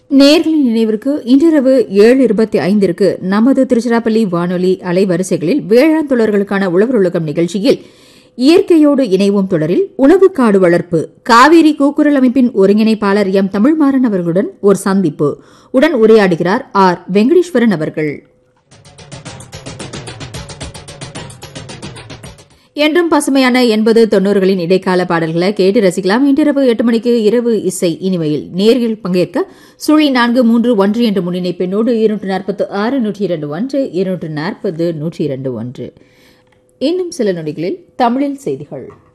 நேர்களின் நினைவிற்கு இன்றிரவு ஏழு இருபத்தி ஐந்திற்கு நமது திருச்சிராப்பள்ளி வானொலி அலைவரிசைகளில் வேளாண் தொழில்களுக்கான உழவர் உலகம் நிகழ்ச்சியில் இயற்கையோடு இணைவோம் தொடரில் உணவு காடு வளர்ப்பு காவேரி கூக்குரல் அமைப்பின் ஒருங்கிணைப்பாளர் எம் தமிழ்மாறன் அவர்களுடன் ஒரு சந்திப்பு உடன் உரையாடுகிறார் ஆர் வெங்கடேஸ்வரன் அவர்கள் என்றும் பசுமையான எண்பது தொன்னூறுகளின் இடைக்கால பாடல்களை கேட்டு ரசிக்கலாம் இன்றிரவு எட்டு மணிக்கு இரவு இசை இனிமையில் நேரில் பங்கேற்க சுழி நான்கு மூன்று ஒன்று என்ற முன்னிணைப்பெண்ணோடு இருநூற்று நாற்பத்து ஆறு நூற்றி இரண்டு ஒன்று இருநூற்று நாற்பது நூற்றி இரண்டு ஒன்று இன்னும் சில நொடிகளில் தமிழில் செய்திகள்